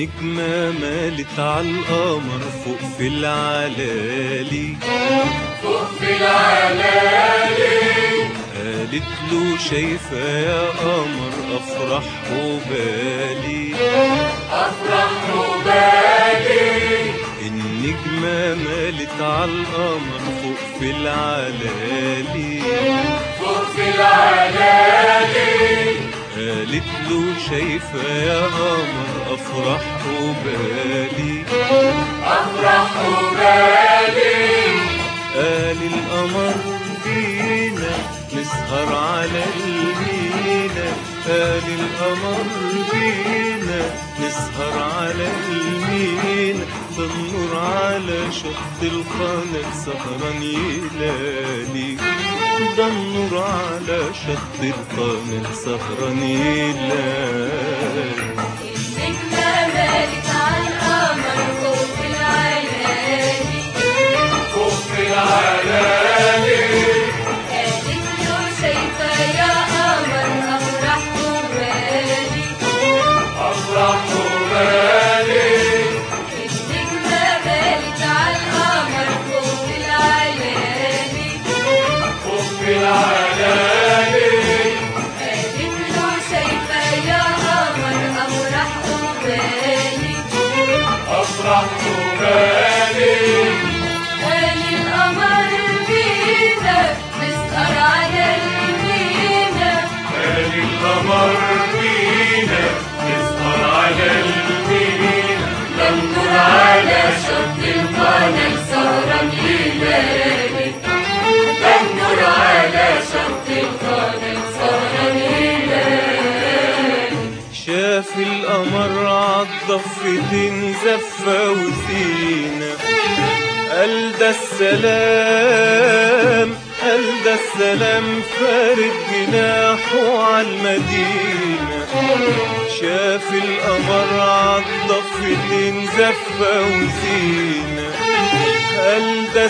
النجمة مالت عالقمر فوق في العلالي فوق في العلالي قالت له شايفة يا قمر أفرح وبالي أفرح وبالي النجمة مالت عالقمر فوق في العلالي فوق في العلالي قالت له شايفة يا قمر أفرح وبالي أفرح وبالي قال القمر بينا نسهر على المينا قال القمر بينا نسهر على المينا ده النور على شط القناة سهران يلالي ده النور على شط القناة سهران يلالي النجمة مالت عالقمر فوق في العلالي فوق في العلالي قالت له شايفة يا قمر أفرح وبالي أفرح وبالي النجمة مالت عالقمر فوق في العلالي فوق في العلالي قالت له شايفة يا قمر أفرح وبالي أفرح وبالي قال القمر بينا نسهر على المينا قال القمر بينا نسهر على المينا ننظر على شط القناة سهران يلالي ننظر على شط القناة سهران يلالي شاف القمر عالضفتين زفة وزينة قال ده السلام قال ده السلام فارد جناحه عالمدينة شاف القمر عالضفتين زفة وزينة قال ده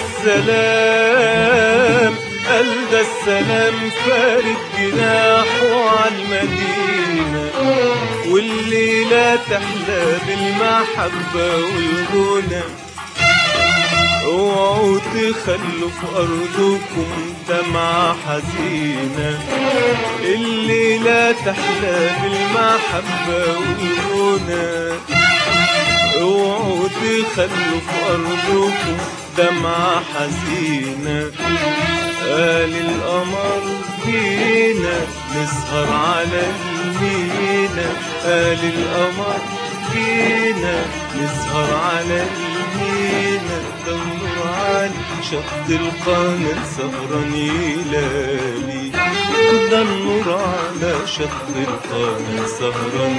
السلام قال ده السلام فارد جناحه عالمدينة والليلة تحلى بالمحبة والغنى اوعوا تخلوا في ارضكم دمعة حزينة الليلة تحلى بالمحبة والغنى اوعوا تخلوا في ارضكم دمعة حزينة قال القمر بينا نسهر على المينا قال القمر بينا نسهر على المينا دور على شط القناة سهران يلالي ده النور على شط القناة سهران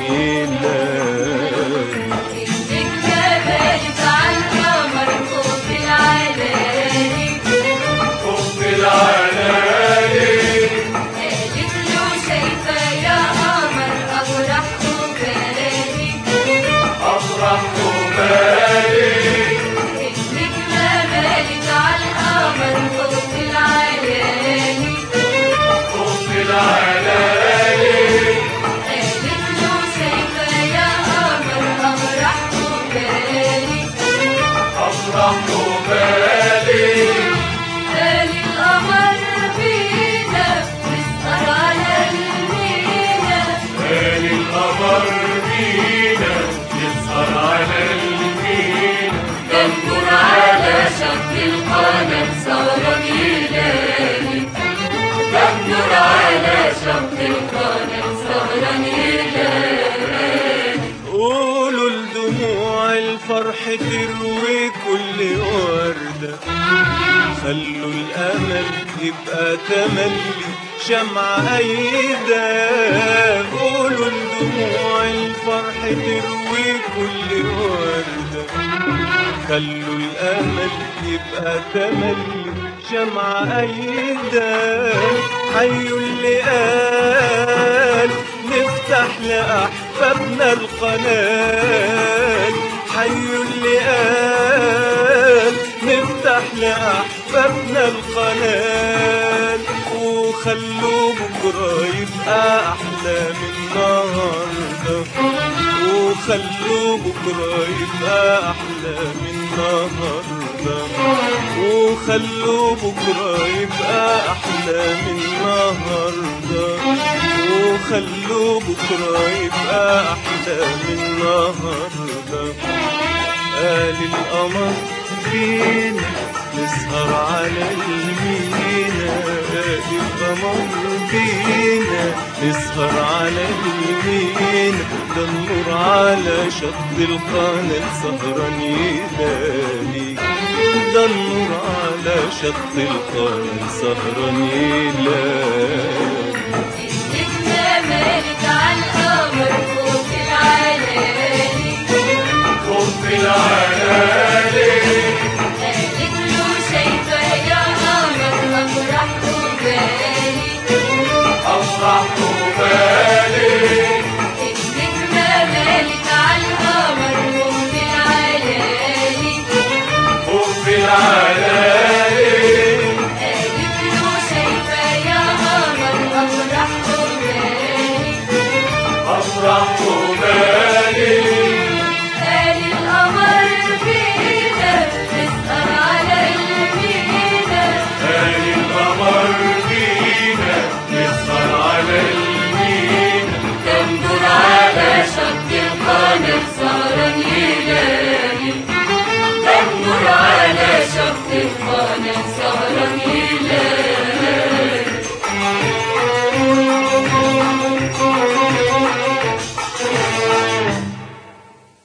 يلالي النجمة مالت عالقمر فوق في العلالي فوق في العلالي قالت له شايفة يا قمر أفرح وبالي أفرح وبالي النجمة مالت عالقمر فوق في العلالي فوق في العلالي قالت له شايفة يا قمر أفرح وبالي أفرح وبالي قال القمر بينا نسهر على المينا قال القمر بينا نسهر على المينا ننظر على شط القناة سهران يلالي ننظر على شط القناة سهران يلالي قولوا لدموع الفرح تروي كل وردة خلوا الأمل يبقى تملي شمع أيدة قولوا لدموع الفرح تروي كل وردة خلوا الأمل يبقى تملي شمع أيدة حيوا اللي قال نفتح لأحبابنا القناة حيوا اللي قال نفتح لأحبابنا القناة وخلوا وخلوا بكرة يبقى أحلى من النهاردة وخلوا بكرة يبقى أحلى من النهاردة وخلوا بكرة يبقى أحلى من النهاردة وخلوا بكرة يبقى أحلى من النهاردة قال القمر فينا نسهر على المينا قال القمر فينا نسهر على المينا ده النور على شط القناة سهران يلالي ده النور على شط القناة سهران يلالي